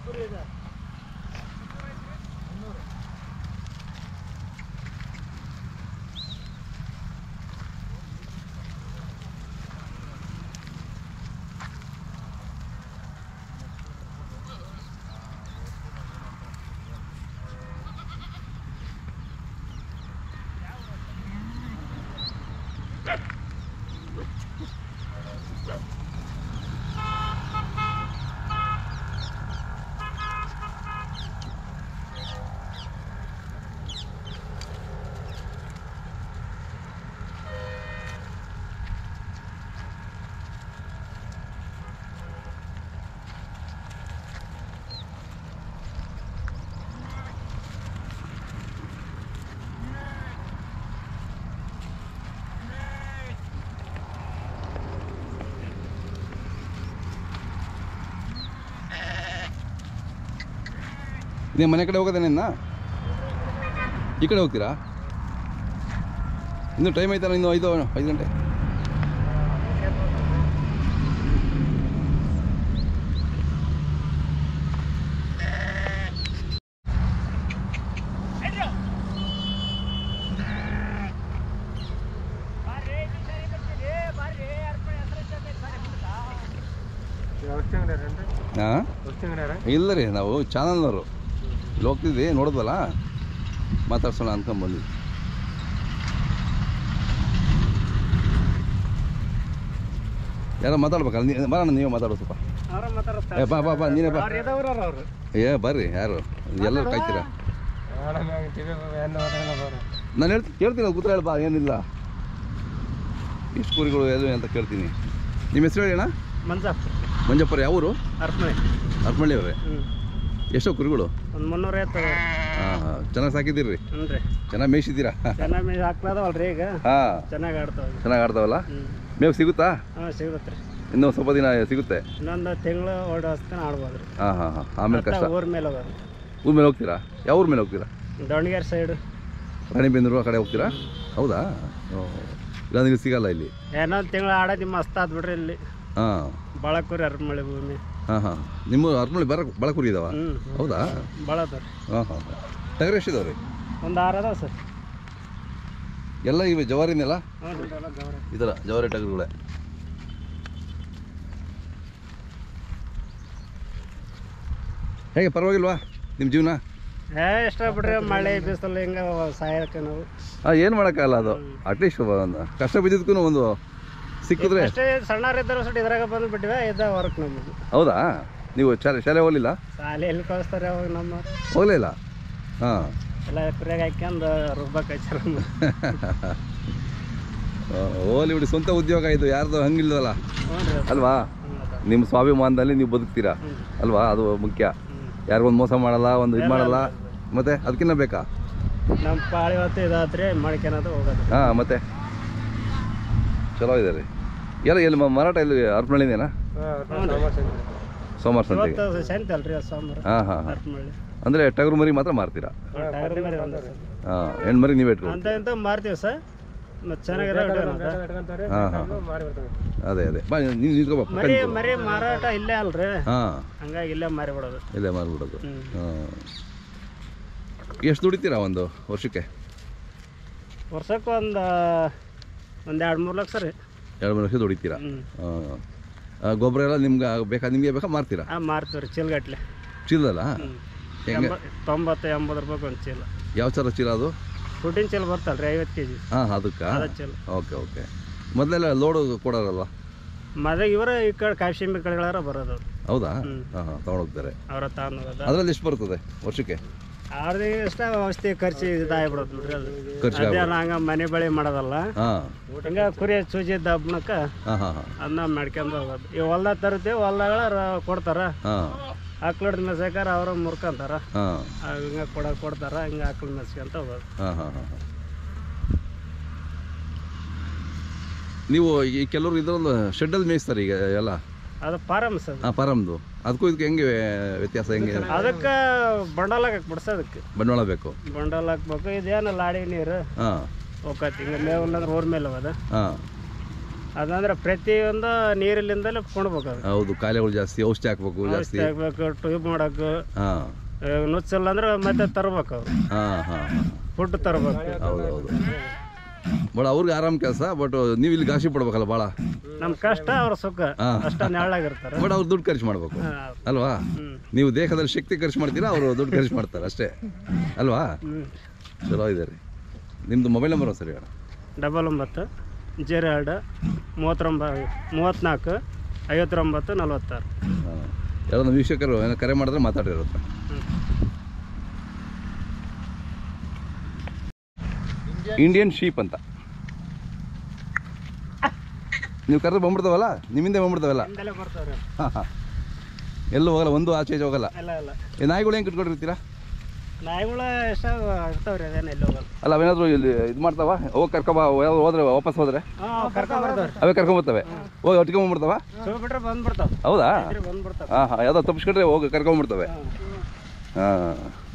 ನೀವು ಮನೆ ಕಡೆ ಹೋಗೋದೇನ ಇನ್ನ ಈ ಕಡೆ ಹೋಗ್ತೀರಾ ಇನ್ನು ಟೈಮ್ ಆಯ್ತಲ್ಲ ಇನ್ನು ಐದು ಐದು ಗಂಟೆ ಹಾಂ ಇಲ್ಲ ರೀ ನಾವು ಚಾನಲ್ನವರು ಇಲ್ಲಿ ಹೋಗ್ತಿದ್ವಿ ನೋಡಿದ್ವಲ್ಲ ಮಾತಾಡ್ಸೋಣ ಅಂದ್ಕೊಂಬಂದ್ವಿ ಯಾರೋ ಮಾತಾಡ್ಬೇಕಲ್ಲ ನೀ ಬರೋಣ ನೀವೇ ಮಾತಾಡೋ ಸ್ವಲ್ಪ ಏ ಬಾ ಬಾ ಬಾ ನೀನೇ ಬಾ ಏ ಬರ್ರಿ ಯಾರು ಎಲ್ಲರೂ ಕಾಯ್ತೀರಾ ನಾನು ಹೇಳ್ತೀನಿ ಕೇಳ್ತೀನಿ ಅದು ಕೂತ್ರೆ ಹೇಳಿ ಬಾ ಏನಿಲ್ಲ ಎಷ್ಟು ಕುರಿಗಳು ಏನು ಅಂತ ಕೇಳ್ತೀನಿ ನಿಮ್ಮ ಹೆಸರು ಹೇಳಿ ಅಣ್ಣ ಮಂಜಪ್ಪ ಮಂಜಪ್ಪರ ಯಾವ ಊರು ಅರ್ಪಣೆ ಅರ್ಪಳ್ಳಿ ಅವರೇ ಹ್ಞೂ ಎಷ್ಟೋ ಕುರಿಗಳು ಒಂದು ಮುನ್ನೂರ ಐವತ್ತು ಹಾಂ ಹಾಂ ಚೆನ್ನಾಗಿ ಸಾಕಿದ್ದೀರಿ ಹ್ಞೂ ರೀ ಚೆನ್ನಾಗಿ ಮೇಯಿಸಿದ್ದೀರಾ ಚೆನ್ನಾಗಿ ಮೇವು ಹಾಕ್ಲದವಲ್ರಿ ಈಗ ಹಾಂ ಚೆನ್ನಾಗಿ ಆಡ್ತಾವ ಚೆನ್ನಾಗಿ ಆಡ್ತಾವಲ್ಲ ಹ್ಞೂ ಮೇವು ಸಿಗುತ್ತಾ ಹಾಂ ಸಿಗುತ್ತೆ ರೀ ಇನ್ನೂ ಸ್ವಲ್ಪ ದಿನ ಸಿಗುತ್ತೆ ಇನ್ನೊಂದು ತಿಂಗಳು ಓಡೋ ಹೊಸ್ತನ ಆಡ್ಬೋದು ರೀ ಹಾಂ ಹಾಂ ಹಾಂ ಆಮೇಲೆ ಕಷ್ಟ ಊರ ಮೇಲೆ ಹೋಗೋದು ಊರ ಮೇಲೆ ಹೋಗ್ತೀರಾ ಯಾವ ಊರ ಮೇಲೆ ಹೋಗ್ತೀರಾ ದಾವಣಗೆರೆ ಸೈಡು ರಾಣಿಬೆನ್ನೂರು ಆ ಕಡೆ ಹೋಗ್ತೀರಾ ಹೌದಾ ಓ ಇಲ್ಲಾಂದ್ರೆ ಇಲ್ಲಿ ಸಿಗಲ್ಲ ಇಲ್ಲಿ ಏನೋ ಒಂದು ತಿಂಗಳು ಆಡೋದು ಮಸ್ತ್ ಆತ್ ಬಿಡ್ರಿ ಇಲ್ಲಿ ಹಾಂ ಭಾಳ ಕುರಿ ಅರ್ಮಳೆ ಭೂಮಿ ಹಾಂ ಹಾಂ ನಿಮ್ಮ ಅರ್ಮಳಿ ಬರ ಭಾಳ ಕುರಿ ಇದಾವ ಹ್ಞೂ ಹೌದಾ ಭಾಳ ಅದಾವ ರೀ ಹಾಂ ಹಾಂ ಹಾಂ ಟಗರು ಎಷ್ಟಿದಾವೆ ರೀ ಒಂದು ಆರು ಅದಾವ ಸರ್ ಎಲ್ಲ ಇವೆ ಜವಾರಿನೆಲ್ಲ ಹ್ಞೂ ರೀ ಈ ಥರ ಜವಾರಿ ಟಗರುಗಳೇ ಹೇಗೆ ಪರವಾಗಿಲ್ವಾ ನಿಮ್ಮ ಜೀವನ ಏ ಇಷ್ಟ ಬಿಡ್ರಿ ಮಳೆ ಬಿಸಿಲು ಹಿಂಗೆ ಸಾಯಕ್ಕೆ ನಾವು ಹಾಂ ಏನು ಮಾಡೋಕ್ಕಾಗಲ್ಲ ಅದು ಅಟ್ಲೀಸ್ಟ್ ಒಂದು ಕಷ್ಟ ಬಿದ್ದಿದ್ದಕ್ಕೂ ಒಂದು ಸಿಕ್ಕಿದ್ರೆ ಅಷ್ಟೇ ಸಣ್ಣರಿದ್ದರು ಸಟ್ ಇದ್ರಾಗ ಬಂದು ಬಿಟ್ಟಿವೆ ಇದ್ದ ವರ್ಕ್ ನಮಗೆ ಹೌದಾ ನೀವು ಶಾಲೆ ಶಾಲೆ ಹೋಗಲಿಲ್ಲ ಶಾಲೆ ಎಲ್ಲಿ ಕಳಿಸ್ತಾರೆ ಅವಾಗ ನಮ್ಮ ಹೋಗಲೇ ಇಲ್ಲ ಹಾಂ ಎಲ್ಲ ಕುರಿಯಾಗ ಹಾಕ್ಯಂದು ರುಬ್ಬಕ್ಕೆ ಹಚ್ಚಾರ ಹೋಗ್ಲಿ ಬಿಡಿ ಸ್ವಂತ ಉದ್ಯೋಗ ಇದು ಯಾರ್ದು ಹಂಗಿಲ್ವಲ್ಲ ಹ್ಞೂ ರೀ ಅಲ್ವಾ ನಿಮ್ಮ ಸ್ವಾಭಿಮಾನದಲ್ಲಿ ನೀವು ಬದುಕ್ತೀರಾ ಅಲ್ವಾ ಅದು ಮುಖ್ಯ ಯಾರಿಗೊಂದು ಮೋಸ ಮಾಡಲ್ಲ ಒಂದು ಇದು ಮಾಡಲ್ಲ ಮತ್ತೆ ಅದಕ್ಕಿನ್ನ ಬೇಕಾ ನಮ್ಮ ಪಾಳಿ ಹೊತ್ತು ಇದಾತ್ರಿ ಮಾಡ್ಕೊಳೋದು ಹೋಗೋದು ಹಾಂ ಮತ್ತೆ ಚಲೋ ಇದೆ ರೀ ಎಲ್ಲ ಎಲ್ಲಿ ಮ- ಮಾರಾಟ ಎಲ್ಲಿ ಅರ್ಪಣೆಯಿಂದೇನಾ ಸೋಮವಾರ ಸಂತೆಗೆ ಇವತ್ತು ಸಂತೆ ಅಲ್ರಿ ಸೋಮವಾರ ಹಾಂ ಹಾಂ ಹಾಂ ಅರ್ಪಮಳ್ಳಿ ಅಂದರೆ ಟಗರು ಮರಿ ಮಾತ್ರ ಮಾರ್ತೀರಾ ಟೈರ್ ಮರಿ ಒಂದು ಸರ್. ಹಾಂ ಹೆಣ್ಣು ಮರಿ ನೀವೇ ಇಟ್ಕೊಂಡು ಅಂತ ಇಂತ ಮಾರ್ತೀವಿ ಸರ್ ಮತ್ತೆ ಚೆನ್ನಾಗಿರೋ ಹಾಂ ಹಾಂ ಅದೇ ಅದೇ ಬಾ ನೀವು ನಿಂತ್ಕೋ ಬಾ ಮರಿ ಮರಿ ಮಾರಾಟ ಇಲ್ಲೇ ಅಲ್ರಿ ಹಾಂ ಹಂಗಾಗಿ ಇಲ್ಲೇ ಮಾರಿ ಬಿಡೋದು ಇಲ್ಲೇ ಮಾರ್ಬಿಡೋದು ಹ್ಮ್. ಹಾಂ ಎಷ್ಟು ದುಡಿತೀರಾ ಒಂದು ವರ್ಷಕ್ಕೆ ವರ್ಷಕ್ಕೆ ಒಂದು ಒಂದು ಎರಡು ಮೂರು ಲಕ್ಷ ರೀ ಎರಡು ಮೂರು ಲಕ್ಷ ದುಡಿತೀರಾ ಹ್ಞೂ ಹಾಂ ಗೊಬ್ಬರ ಎಲ್ಲ ನಿಮ್ಗೆ ಬೇಕಾ ನಿಮಗೆ ಬೇಕಾ ಮಾರ್ತೀರಾ ಹಾಂ ಮಾರ್ತೀವಿ ರೀ ಚೀಲಗಟ್ಲೆ ಚೀಲದಲ್ಲ ಹ್ಞೂ ಹೆಂಗೆ ತೊಂಬತ್ತು ಎಂಬತ್ತು ರೂಪಾಯಿ ಒಂದು ಚೀಲ ಯಾವ ಥರ ಚೀಲ ಅದು ಫುಡ್ಡಿನ ಚೀಲ ಬರ್ತಲ್ಲ ರೀ ಐವತ್ತು ಕೆ ಜಿ ಹಾಂ ಅದಕ್ಕಾ ಅದ ಚೀಲ ಓಕೆ ಓಕೆ ಮೊದಲೆಲ್ಲ ಲೋಡು ಕೊಡೋರಲ್ವಾ ಮದ ಇವರ ಈ ಕಡೆ ಕಾಶಿಂಬಿ ಕಡೆಗಳಾರ ಬರೋದು ಅವ್ರು ಹೌದಾ ಹ್ಮ್. ಹಾಂ ಹಾಂ ತೊಗೊಂಡೋಗ್ತಾರೆ ಅವ್ರ ತಾನೋದ ಅದರಲ್ಲಿ ಎಷ್ಟು ಬರ್ತದೆ ವರ್ಷಕ್ಕೆ ಅವ್ರದ್ದು ಇಷ್ಟ ಔಷಧಿ ಖರ್ಚು ಇದಾಗ್ಬಿಡೋದು ನೋಡ್ರಿ ಅದು ಖರ್ಚು ಅದೇನು ಹಂಗ ಮನೆ ಬಳಿ ಮಾಡೋದಲ್ಲ ಹಾಂ ಹಿಂಗ ಕುರಿ ಚೂಜಿ ದಬ್ಬನಕ್ಕ ಹಾಂ ಹಾಂ ಹಾಂ ಅದನ್ನ ಮಾಡ್ಕೊಂಡ್ ಹೋಗೋದು ಈ ಹೊಲ್ದಾಗ ತರ್ತೀವಿ ಹೊಲ್ದಾಗಳ ಕೊಡ್ತಾರ ಹಾಂ ಆಕಳದ ಮೆಸಕಾರ ಅವ್ರ ಮುರ್ಕೊಂತಾರ ಹಾಂ ಹಿಂಗ ಕೊಡ ಕೊಡ್ತಾರ ಹಿಂಗ ಆಕಳ ಮೆಸ್ಕೊಂತ ಹೋಗೋದು ಹಾಂ ಹಾಂ ಹಾಂ ನೀವು ಈ ಕೆಲವರು ಇದರೊಂದು ಶೆಡ್ಡಲ್ಲಿ ಮೇಯಿಸ್ತಾರೆ ಈಗ ಎಲ್ಲ ಅದು ಫಾರಮ್ಸ್ ಅದು ಹಾಂ ಪರಮ್ದು ಅದಕ್ಕೂ ಇದಕ್ಕೆ ಹೆಂಗೆ ವ್ಯತ್ಯಾಸ ಹೆಂಗೆ ಅದಕ್ಕೆ ಬಂಡಲ್ ಹಾಕಕ್ ಬಿಡ್ಸೋದಕ್ಕೆ ಬಂಡವಾಳ ಬೇಕು ಬಂಡಲ್ ಹಾಕ್ಬೇಕು ಇದೇನು ಲಾಡಿ ನೀರು ಹಾಂ ಹೋಗತ್ತೆ ಹಿಂಗ ಮೇವು ಅಂದ್ರೆ ಊರ್ ಮೇಲೆ ಹೋದ ಹಾಂ ಅದಂದ್ರೆ ಪ್ರತಿಯೊಂದು ನೀರಿಲಿಂದಲೇ ಕೊಂಡ್ಬೇಕು ಅದು ಹೌದು ಕಾಯಿಲೆಗಳು ಜಾಸ್ತಿ ಔಷಧಿ ಹಾಕ್ಬೇಕು ಜಾಸ್ತಿ ಔಷಧಿ ಹಾಕ್ಬೇಕು ಟ್ಯೂಬ್ ಮಾಡಕ್ಕೆ ಹಾಂ ನುಚ್ಚಲ್ಲ ಅಂದ್ರೆ ಮತ್ತೆ ತರ್ಬೇಕು ಅವ್ರು ಹಾಂ ಹಾಂ ಹಾಂ ಫುಡ್ ತರ್ಬೇಕು ಹೌದು ಹೌದು ಬಟ್ ಅವ್ರಿಗೆ ಆರಾಮ್ ಕೆಲಸ ಬಟ್ ನೀವು ಇಲ್ಲಿ ಗಾಸಿ ಪಡ್ಬೇಕಲ್ಲ ಭಾಳ ನಮ್ಮ ಕಷ್ಟ ಅವ್ರ ಸುಖ ಹಾಂ ಅಷ್ಟ ನೆರಳಾಗಿರ್ತಾರೆ ಬಟ್ ಅವ್ರು ದುಡ್ಡು ಖರ್ಚು ಮಾಡಬೇಕು ಹಾಂ ಅಲ್ವಾ ಹ್ಞೂ ನೀವು ದೇಹದಲ್ಲಿ ಶಕ್ತಿ ಖರ್ಚು ಮಾಡ್ತೀರಾ ಅವರು ದುಡ್ಡು ಖರ್ಚು ಮಾಡ್ತಾರೆ ಅಷ್ಟೇ ಅಲ್ವಾ ಹ್ಞೂ ಚಲೋ ಇದೆ ರೀ ನಿಮ್ಮದು ಮೊಬೈಲ್ ನಂಬರ್ ಸರಿ ಹೇಳ ಡಬಲ್ ಒಂಬತ್ತು ಜೀರೋ ಎರಡು ಮೂವತ್ತೊಂಬ ಮೂವತ್ತ್ನಾಲ್ಕು ಐವತ್ತೊಂಬತ್ತು ನಲ್ವತ್ತಾರು ಯಾರೋ ನಮ್ಮ ವೀಕ್ಷಕರು ಏನೋ ಕರೆ ಮಾಡಿದ್ರೆ ಮಾತಾಡಿರುತ್ತೆ ಇಂಡಿಯನ್ ಶೀಪ್ ಅಂತ ನೀವು ಕರೆದು ಬಂದ್ಬಿಡ್ತಾವಲ್ಲ ನಿಮ್ಮಿಂದ ಬಂದ್ಬಿಡ್ತಾವಲ್ಲ ಹಿಂದೆಲ್ಲ ಬರ್ತಾವ್ರಿ ಹಾಂ ಹಾಂ ಎಲ್ಲೂ ಹೋಗಲ್ಲ ಒಂದು ಆಚೆ ಈಚೆ ಹೋಗಲ್ಲ ಎಲ್ಲ ಎಲ್ಲ ಈ ನಾಯಿಗಳು ಹೆಂಗೆ ಕಟ್ಕೊಂಡಿರ್ತೀರಾ ನಾಯಿಗಳು ಎಷ್ಟ ಇರ್ತಾವ್ರಿ ಅದೇನು ಎಲ್ಲಿ ಹೋಗಲ್ಲ ಅಲ್ಲ ಅವೇನಾದರೂ ಇಲ್ಲಿ ಇದು ಮಾಡ್ತಾವ ಹೋಗಿ ಕರ್ಕೊಬ ಯಾವ್ದು ಹೋದ್ರೆ ವಾಪಸ್ ಹೋದ್ರೆ ಹಾಂ ಕರ್ಕೊಂಡ್ ಬರ್ತಾವ್ರಿ ಅವೇ ಕರ್ಕೊಂಬರ್ತವೆ ಹೋಗಿ ಒಟ್ಕೊಂಬರ್ತಾವ ಸೊ ಬಿಟ್ರೆ ಬಂದ್ಬಿಡ್ತಾವ ಹೌದಾ ಬಂದ್ಬಿಡ್ತಾವ ಹಾಂ ಹಾಂ ಯಾವುದೋ ತಪ್ಪಿಸ್ಕೊಂಡ್ರೆ ಹೋಗಿ ಕರ್ಕೊಂಬರ್ತವೆ ಹಾಂ